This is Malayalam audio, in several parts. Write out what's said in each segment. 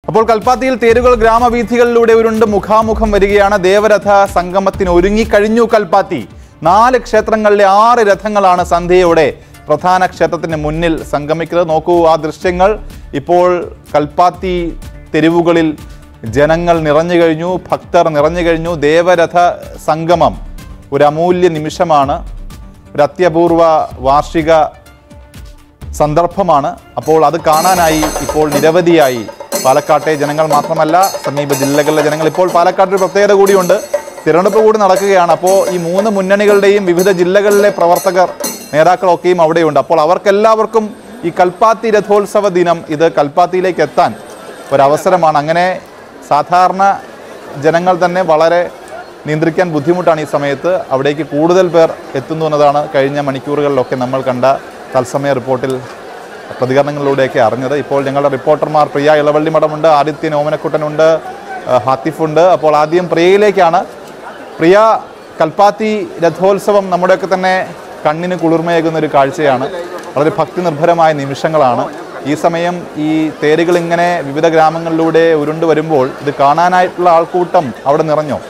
അപ്പോൾ കൽപ്പാത്തിയിൽ തേരുകൾ ഗ്രാമവീഥികളിലൂടെ ഉരുണ്ട് മുഖാമുഖം വരികയാണ് ദേവരഥ സംഗമത്തിന് ഒരുങ്ങിക്കഴിഞ്ഞു കൽപ്പാത്തി നാല് ക്ഷേത്രങ്ങളിലെ ആറ് രഥങ്ങളാണ് സന്ധ്യയോടെ പ്രധാന ക്ഷേത്രത്തിന് മുന്നിൽ സംഗമിക്കുന്നത് നോക്കൂ ആ ദൃശ്യങ്ങൾ ഇപ്പോൾ കൽപ്പാത്തി തെരുവുകളിൽ ജനങ്ങൾ നിറഞ്ഞു കഴിഞ്ഞു ഭക്തർ നിറഞ്ഞു കഴിഞ്ഞു ദേവരഥ സംഗമം ഒരു അമൂല്യ നിമിഷമാണ് ഒരു അത്യപൂർവ വാർഷിക സന്ദർഭമാണ് അപ്പോൾ അത് കാണാനായി ഇപ്പോൾ നിരവധിയായി പാലക്കാട്ടെ ജനങ്ങൾ മാത്രമല്ല സമീപ ജില്ലകളിലെ ജനങ്ങൾ ഇപ്പോൾ പാലക്കാട് ഒരു പ്രത്യേകത കൂടിയുണ്ട് തിരഞ്ഞെടുപ്പ് കൂടി നടക്കുകയാണ് അപ്പോൾ ഈ മൂന്ന് മുന്നണികളുടെയും വിവിധ ജില്ലകളിലെ പ്രവർത്തകർ നേതാക്കളൊക്കെയും അവിടെയുണ്ട് അപ്പോൾ അവർക്കെല്ലാവർക്കും ഈ കൽപ്പാത്തി രഥോത്സവ ദിനം ഇത് കൽപ്പാത്തിയിലേക്ക് എത്താൻ ഒരവസരമാണ് അങ്ങനെ സാധാരണ ജനങ്ങൾ തന്നെ വളരെ നിയന്ത്രിക്കാൻ ബുദ്ധിമുട്ടാണ് ഈ സമയത്ത് അവിടേക്ക് കൂടുതൽ പേർ എത്തുന്നു എന്നതാണ് കഴിഞ്ഞ മണിക്കൂറുകളിലൊക്കെ നമ്മൾ കണ്ട തത്സമയ റിപ്പോർട്ടിൽ പ്രതികരണങ്ങളിലൂടെയൊക്കെ അറിഞ്ഞത് ഇപ്പോൾ ഞങ്ങളുടെ റിപ്പോർട്ടർമാർ പ്രിയ ഇളവള്ളി മഠമുണ്ട് ആദിത്യൻ ഓമനക്കുട്ടനുണ്ട് ആ, ഹാത്തിഫുണ്ട് അപ്പോൾ ആദ്യം പ്രിയയിലേക്കാണ് പ്രിയ കൽപ്പാത്തി രഥോത്സവം നമ്മുടെയൊക്കെ തന്നെ കണ്ണിന് കുളിർമയേകുന്ന ഒരു കാഴ്ചയാണ് വളരെ ഭക്തി നിർഭരമായ നിമിഷങ്ങളാണ് ഈ സമയം ഈ തേരുകൾ ഇങ്ങനെ വിവിധ ഗ്രാമങ്ങളിലൂടെ ഉരുണ്ട് വരുമ്പോൾ ഇത് കാണാനായിട്ടുള്ള ആൾക്കൂട്ടം അവിടെ നിറഞ്ഞോ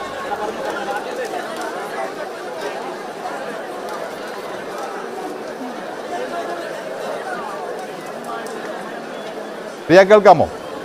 പ്രിയ കേൾക്കാമോ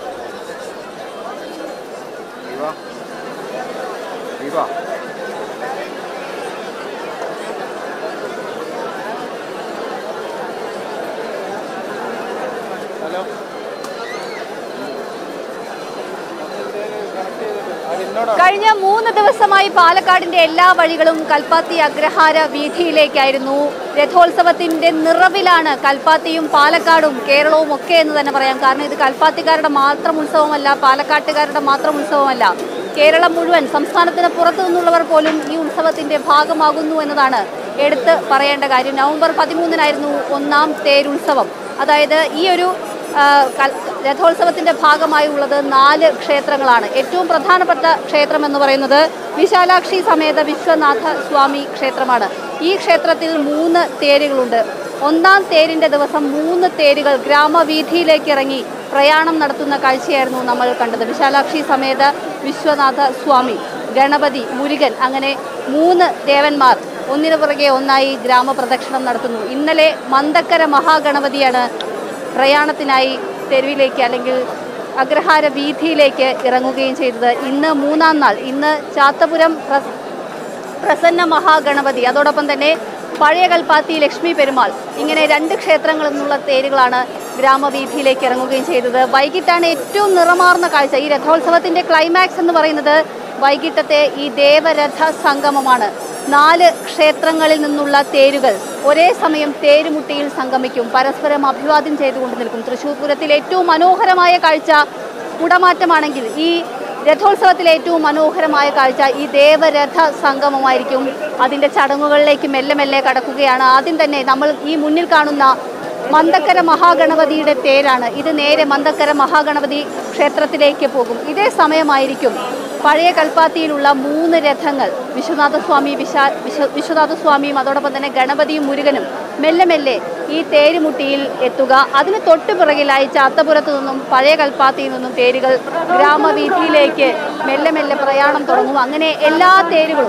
കഴിഞ്ഞ മൂന്ന് ദിവസമായി പാലക്കാടിന്റെ എല്ലാ വഴികളും കൽപ്പാത്തി അഗ്രഹാര വീഥിയിലേക്കായിരുന്നു രഥോത്സവത്തിന്റെ നിറവിലാണ് കൽപ്പാത്തിയും പാലക്കാടും കേരളവും ഒക്കെ എന്ന് തന്നെ പറയാം കാരണം ഇത് കൽപ്പാത്തിക്കാരുടെ മാത്രം ഉത്സവമല്ല പാലക്കാട്ടുകാരുടെ മാത്രം ഉത്സവമല്ല കേരളം മുഴുവൻ സംസ്ഥാനത്തിന് പുറത്തു നിന്നുള്ളവർ പോലും ഈ ഉത്സവത്തിന്റെ ഭാഗമാകുന്നു എന്നതാണ് എടുത്ത് പറയേണ്ട കാര്യം നവംബർ പതിമൂന്നിനായിരുന്നു ഒന്നാം തേരുത്സവം അതായത് ഈ ഒരു ആ, കൽ- രഥോത്സവത്തിന്റെ ഭാഗമായി ഉള്ളത് നാല് ക്ഷേത്രങ്ങളാണ് ഏറ്റവും പ്രധാനപ്പെട്ട ക്ഷേത്രം എന്ന് പറയുന്നത് വിശാലാക്ഷി സമേത വിശ്വനാഥ സ്വാമി ക്ഷേത്രമാണ് ഈ ക്ഷേത്രത്തിൽ മൂന്ന് തേരുകളുണ്ട് ഒന്നാം തേരിന്റെ ദിവസം മൂന്ന് തേരുകൾ ഗ്രാമവീഥിയിലേക്ക് ഇറങ്ങി പ്രയാണം നടത്തുന്ന കാഴ്ചയായിരുന്നു നമ്മൾ കണ്ടത് വിശാലാക്ഷി സമേത വിശ്വനാഥ സ്വാമി ഗണപതി മുരുകൻ അങ്ങനെ മൂന്ന് ദേവന്മാർ ഒന്നിനു പുറകെ ഒന്നായി ഗ്രാമപ്രദക്ഷിണം നടത്തുന്നു ഇന്നലെ മന്ദക്കര മഹാഗണപതിയാണ് പ്രയാണത്തിനായി തെരുവിലേക്ക് അല്ലെങ്കിൽ അഗ്രഹാര വീഥിയിലേക്ക് ഇറങ്ങുകയും ചെയ്തത് ഇന്ന് മൂന്നാം നാൾ ഇന്ന് ചാത്തപുരം പ്രസ്- പ്രസന്ന മഹാഗണപതി അതോടൊപ്പം തന്നെ പഴയ കൽപ്പാത്തി ലക്ഷ്മി പെരുമാൾ ഇങ്ങനെ രണ്ട് ക്ഷേത്രങ്ങളിൽ നിന്നുള്ള തേരുകളാണ് ഗ്രാമവീഥിയിലേക്ക് ഇറങ്ങുകയും ചെയ്തത് വൈകിട്ടാണ് ഏറ്റവും നിറമാർന്ന കാഴ്ച ഈ രഥോത്സവത്തിന്റെ ക്ലൈമാക്സ് എന്ന് പറയുന്നത് വൈകിട്ടത്തെ ഈ ദേവരഥ സംഗമമാണ് നാല് ക്ഷേത്രങ്ങളിൽ നിന്നുള്ള തേരുകൾ ഒരേ സമയം തേരുമുട്ടിയിൽ സംഗമിക്കും പരസ്പരം അഭിവാദ്യം ചെയ്തുകൊണ്ട് നിൽക്കും തൃശ്ശൂർ പൂരത്തിൽ ഏറ്റവും മനോഹരമായ കാഴ്ച കുടമാറ്റമാണെങ്കിൽ ഈ രഥോത്സവത്തിലെ ഏറ്റവും മനോഹരമായ കാഴ്ച ഈ ദേവരഥ സംഗമമായിരിക്കും അതിൻ്റെ ചടങ്ങുകളിലേക്ക് മെല്ലെ മെല്ലെ കടക്കുകയാണ് ആദ്യം തന്നെ നമ്മൾ ഈ മുന്നിൽ കാണുന്ന മന്ദക്കര മഹാഗണപതിയുടെ തേരാണ് ഇത് നേരെ മന്ദക്കര മഹാഗണപതി ക്ഷേത്രത്തിലേക്ക് പോകും ഇതേ സമയമായിരിക്കും പഴയ കൽപ്പാത്തിയിലുള്ള മൂന്ന് രഥങ്ങൾ വിശ്വനാഥസ്വാമി വിശാ വിശ്വ വിശ്വനാഥസ്വാമിയും അതോടൊപ്പം തന്നെ ഗണപതിയും മുരുകനും മെല്ലെ മെല്ലെ ഈ തേരുമുട്ടിയിൽ എത്തുക അതിന് തൊട്ടു പിറകിലായി ചാത്തപുരത്തു നിന്നും പഴയ കൽപ്പാത്തിയിൽ നിന്നും തേരുകൾ ഗ്രാമവീഥിയിലേക്ക് മെല്ലെ മെല്ലെ പ്രയാണം തുടങ്ങും അങ്ങനെ എല്ലാ തേരുകളും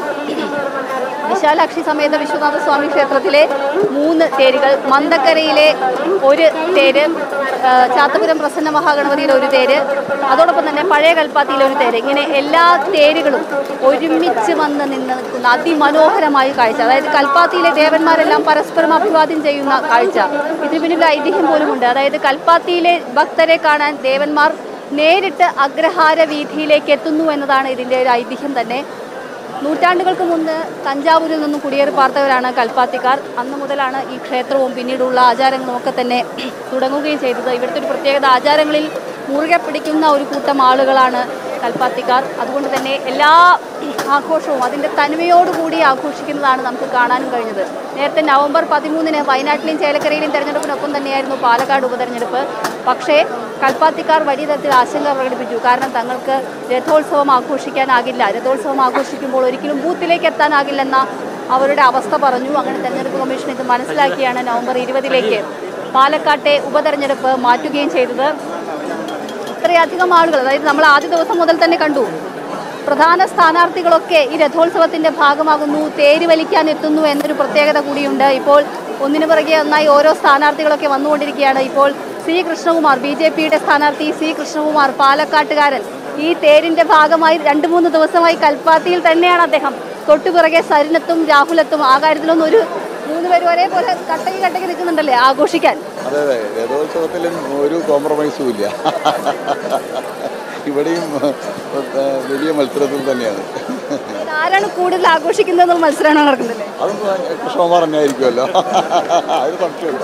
വിശാലാക്ഷി സമേത വിശ്വനാഥ സ്വാമി ക്ഷേത്രത്തിലെ മൂന്ന് തേരുകൾ മന്ദക്കരയിലെ ഒരു തേര് ആ, ചാത്തപുരം പ്രസന്ന മഹാഗണപതിയിലെ ഒരു തേര് അതോടൊപ്പം തന്നെ പഴയ കൽപ്പാത്തിയിലെ ഒരു തേര് ഇങ്ങനെ എല്ലാ തേരുകളും ഒരുമിച്ച് വന്ന് നിന്ന് നിൽക്കുന്ന അതിമനോഹരമായ കാഴ്ച അതായത് കൽപ്പാത്തിയിലെ ദേവന്മാരെല്ലാം പരസ്പരം അഭിവാദ്യം ചെയ്യുന്ന കാഴ്ച ഇതിന് പിന്നിൽ ഒരു ഐതിഹ്യം പോലുമുണ്ട് അതായത് കൽപ്പാത്തിയിലെ ഭക്തരെ കാണാൻ ദേവന്മാർ നേരിട്ട് അഗ്രഹാര വീഥിയിലേക്ക് എത്തുന്നു എന്നതാണ് ഇതിൻ്റെ ഒരു ഐതിഹ്യം തന്നെ നൂറ്റാണ്ടുകൾക്ക് മുമ്പ് തഞ്ചാവൂരിൽ നിന്നും കുടിയേറി പാർത്തവരാണ് കൽപ്പാത്തിക്കാർ അന്ന് മുതലാണ് ഈ ക്ഷേത്രവും പിന്നീടുള്ള ആചാരങ്ങളും ഒക്കെ തന്നെ തുടങ്ങുകയും ചെയ്തത് ഇവിടുത്തെ ഒരു പ്രത്യേകത ആചാരങ്ങളിൽ മുറുകെ പിടിക്കുന്ന ഒരു കൂട്ടം ആളുകളാണ് കൽപ്പാത്തിക്കാർ അതുകൊണ്ട് തന്നെ എല്ലാ ആഘോഷവും അതിൻ്റെ തനിമയോടുകൂടി ആഘോഷിക്കുന്നതാണ് നമുക്ക് കാണാനും കഴിഞ്ഞത് നേരത്തെ നവംബർ പതിമൂന്നിന് വയനാട്ടിലെയും ചേലക്കരയിലെയും തെരഞ്ഞെടുപ്പിനൊപ്പം തന്നെയായിരുന്നു പാലക്കാട് ഉപതെരഞ്ഞെടുപ്പ് പക്ഷേ കൽപ്പാത്തിക്കാർ വലിയ തരത്തിൽ ആശങ്ക പ്രകടിപ്പിച്ചു കാരണം തങ്ങൾക്ക് രഥോത്സവം ആഘോഷിക്കാനാകില്ല രഥോത്സവം ആഘോഷിക്കുമ്പോൾ ഒരിക്കലും ബൂത്തിലേക്ക് എത്താനാകില്ലെന്ന അവരുടെ അവസ്ഥ പറഞ്ഞു അങ്ങനെ തെരഞ്ഞെടുപ്പ് കമ്മീഷൻ ഇത് മനസ്സിലാക്കിയാണ് നവംബർ ഇരുപതിലേക്ക് പാലക്കാട്ടെ ഉപതെരഞ്ഞെടുപ്പ് മാറ്റുകയും ചെയ്തത് ഇത്രയധികം ആളുകൾ അതായത് നമ്മൾ ആദ്യ ദിവസം മുതൽ തന്നെ കണ്ടു പ്രധാന സ്ഥാനാർത്ഥികളൊക്കെ ഈ രഥോത്സവത്തിന്റെ ഭാഗമാകുന്നു തേര് വലിക്കാൻ എത്തുന്നു എന്നൊരു പ്രത്യേകത കൂടിയുണ്ട് ഇപ്പോൾ ഒന്നിനു പിറകെ ഒന്നായി ഓരോ സ്ഥാനാർത്ഥികളൊക്കെ വന്നുകൊണ്ടിരിക്കുകയാണ് ഇപ്പോൾ സി കൃഷ്ണകുമാർ ബി ജെ പിയുടെ സ്ഥാനാർത്ഥി സി കൃഷ്ണകുമാർ പാലക്കാട്ടുകാരൻ ഈ തേരിന്റെ ഭാഗമായി രണ്ട് മൂന്ന് ദിവസമായി കൽപ്പാത്തിയിൽ തന്നെയാണ് അദ്ദേഹം തൊട്ടുപിറകെ സരിനത്തും രാഹുലത്തും ആ കാര്യത്തിലൊന്നും ഒരു മൂന്ന് പേരും ഒരേപോലെ കട്ടക്ക് കട്ടക്ക് നിൽക്കുന്നുണ്ടല്ലേ ആഘോഷിക്കാൻ അതെ അതെ രഥോത്സവത്തിലും ഒരു കോംപ്രമൈസും ഇല്ല ഇവിടെയും ഏഹ്, വലിയ മത്സരത്തിൽ തന്നെയാണ് ആരാണ് കൂടുതൽ ആഘോഷിക്കുന്നത് മത്സരമാണ് നടക്കുന്നില്ലേ അത് കൃഷ്ണകുമാർ തന്നെ ആയിരിക്കുമല്ലോ അത് സംശയമില്ല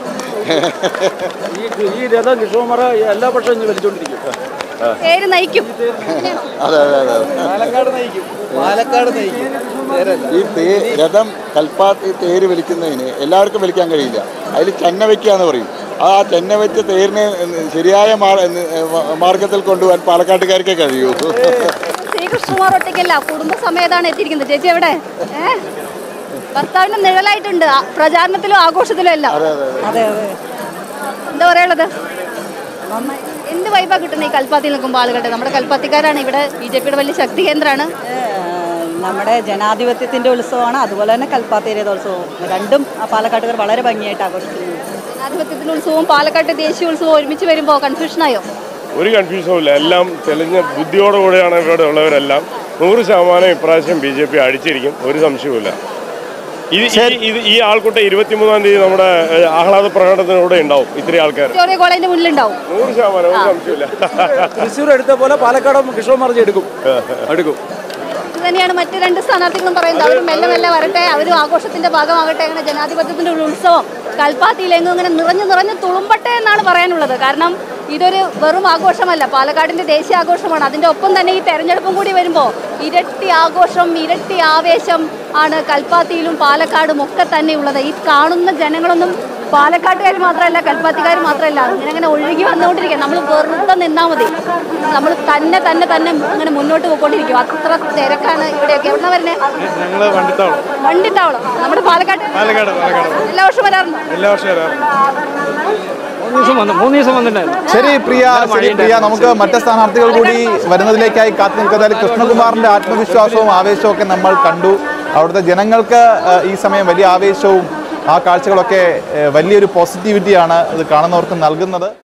ഈ ഈ രഥം കൃഷ്ണകുമാർ എല്ലാ പക്ഷവും ഇനി വലിച്ചുകൊണ്ടിരിക്കും പേര് നയിക്കും അതെ അതെ അതെ പാലക്കാട് നയിക്കും പാലക്കാട് നയിക്കും ഈ തേ രഥം കൽപ്പാത്തി തേര് വലിക്കുന്നതിന് എല്ലാവർക്കും വലിക്കാൻ കഴിയില്ല അതിൽ ചെന്ന വയ്ക്കാന്ന് പറയും ആ ചെന്ന വെച്ച തേരിനെ ശരിയായ മാർ- മാർഗത്തിൽ കൊണ്ടുപോകാൻ പാലക്കാട്ടുകാർക്കേ കഴിയൂ ശ്രീ കൃഷ്ണകുമാർ ഒറ്റയ്ക്കല്ല കുടുംബസമേതാണ് എത്തിയിരിക്കുന്നത് ചേച്ചി എവിടെ ഏ ഭർത്താവിന്റെ നിഴലായിട്ടുണ്ട് ആ, പ്രചാരണത്തിലും ആഘോഷത്തിലും എല്ലാം അതെ അതെ അതെ അതെ അതെ എന്താ പറയാനുള്ളത് എന്ത് വൈബാ കിട്ടുന്നത് ഈ കൽപ്പാത്തിയിൽ നിൽക്കുമ്പോൾ ആളുകളുടെ നമ്മുടെ കൽപ്പാത്തിക്കാരാണ് ഇവിടെ ബി ജെ പിയുടെ വലിയ ശക്തി കേന്ദ്രമാണ് ഏഹ് നമ്മുടെ ജനാധിപത്യത്തിന്റെ ഉത്സവമാണ് അതുപോലെ തന്നെ കൽപ്പാത്തി രഥോത്സവവും രണ്ടും ആ പാലക്കാട്ടുകാർ വളരെ ഭംഗിയായിട്ട് ആഘോഷിക്കുന്നു ജനാധിപത്യത്തിന്റെ ഉത്സവവും പാലക്കാട്ട് ദേശീയ ഉത്സവവും ഒരുമിച്ച് വരുമ്പോൾ കൺഫ്യൂഷനായോ ഒരു കൺഫ്യൂഷനും ഇല്ല എല്ലാം തെളിഞ്ഞ ബുദ്ധിയോടുകൂടിയാണ് ഇവിടെ ഉള്ളവരെല്ലാം നൂറ് ശതമാനം ഇപ്രാവശ്യം ബി ജെ പി അടിച്ചിരിക്കും ഒരു സംശയവുമില്ല ഇത് ഈ- ഇത് ഈ ആൾക്കൂട്ടം ഇരുപത്തിമൂന്നാം തീയതി നമ്മുടെ ഏഹ്, ആഹ്ലാദ പ്രകടനത്തിലൂടെ ഉണ്ടാവും ഇത്രയും ആൾക്കാർ വിക്ടോറിയ കോളേജിന്റെ മുന്നിലുണ്ടാവും നൂറ് ശതമാനം ഒരു സംശയമില്ല തൃശ്ശൂർ എടുത്ത പോലെ പാലക്കാടും കൃഷ്ണകുമാർജി എടുക്കും എടുക്കും ഇത് തന്നെയാണ് മറ്റു രണ്ട് സ്ഥാനാർത്ഥികളും പറയുന്നത് അവർ മെല്ലെ മെല്ലെ വരട്ടെ അവരും ആഘോഷത്തിന്റെ ഭാഗമാകട്ടെ അങ്ങനെ ജനാധിപത്യത്തിന്റെ ഒരു ഉത്സവം കൽപ്പാത്തിയിലെങ്ങും ഇങ്ങനെ നിറഞ്ഞു നിറഞ്ഞു തുളുമ്പട്ടെ എന്നാണ് പറയാനുള്ളത് കാരണം ഇതൊരു വെറും ആഘോഷമല്ല പാലക്കാടിന്റെ ദേശീയ ആഘോഷമാണ് അതിന്റെ ഒപ്പം തന്നെ ഈ തെരഞ്ഞെടുപ്പും കൂടി വരുമ്പോൾ ഇരട്ടി ആഘോഷം ഇരട്ടി ആവേശം ആണ് കൽപ്പാത്തിയിലും പാലക്കാടും ഒക്കെ തന്നെ ഉള്ളത് ഈ കാണുന്ന ജനങ്ങളൊന്നും പാലക്കാട്ടുകാർ മാത്രമല്ല കൽപ്പാത്തിക്കാർ മാത്രമല്ല ഇങ്ങനെ അങ്ങനെ ഒഴുകി വന്നുകൊണ്ടിരിക്കുക നമ്മൾ വെറുതെ നിന്നാൽ മതി നമ്മൾ തന്നെ തന്നെ തന്നെ ഇങ്ങനെ മുന്നോട്ട് പോയിക്കൊണ്ടിരിക്കും അത്ര തിരക്കാണ് ഇവിടെയൊക്കെ എവിടെ വരുന്നത് ഞങ്ങൾ വണ്ടിത്താവളം വണ്ടിത്താവളം നമ്മുടെ പാലക്കാട് പാലക്കാട് പാലക്കാട് എല്ലാ വർഷവും വരാറുണ്ട് എല്ലാ വർഷവും വരാറുണ്ട് മൂന്ന് ദിവസം വന്നു മൂന്ന് ദിവസം വന്നിട്ടുണ്ടായിരുന്നു ശരി പ്രിയ ശരി പ്രിയ നമുക്ക് മറ്റ് സ്ഥാനാർത്ഥികൾ കൂടി വരുന്നതിലേക്കായി കാത്തു നിൽക്കുന്നതിൽ കൃഷ്ണകുമാറിന്റെ ആത്മവിശ്വാസവും ആവേശവും ഒക്കെ നമ്മൾ കണ്ടു അവിടുത്തെ ജനങ്ങൾക്ക് ഏഹ്, ഈ സമയം വലിയ ആവേശവും ആ കാഴ്ചകളൊക്കെ ഏഹ്, വലിയൊരു പോസിറ്റിവിറ്റിയാണ് ഇത് കാണുന്നവർക്ക് നൽകുന്നത്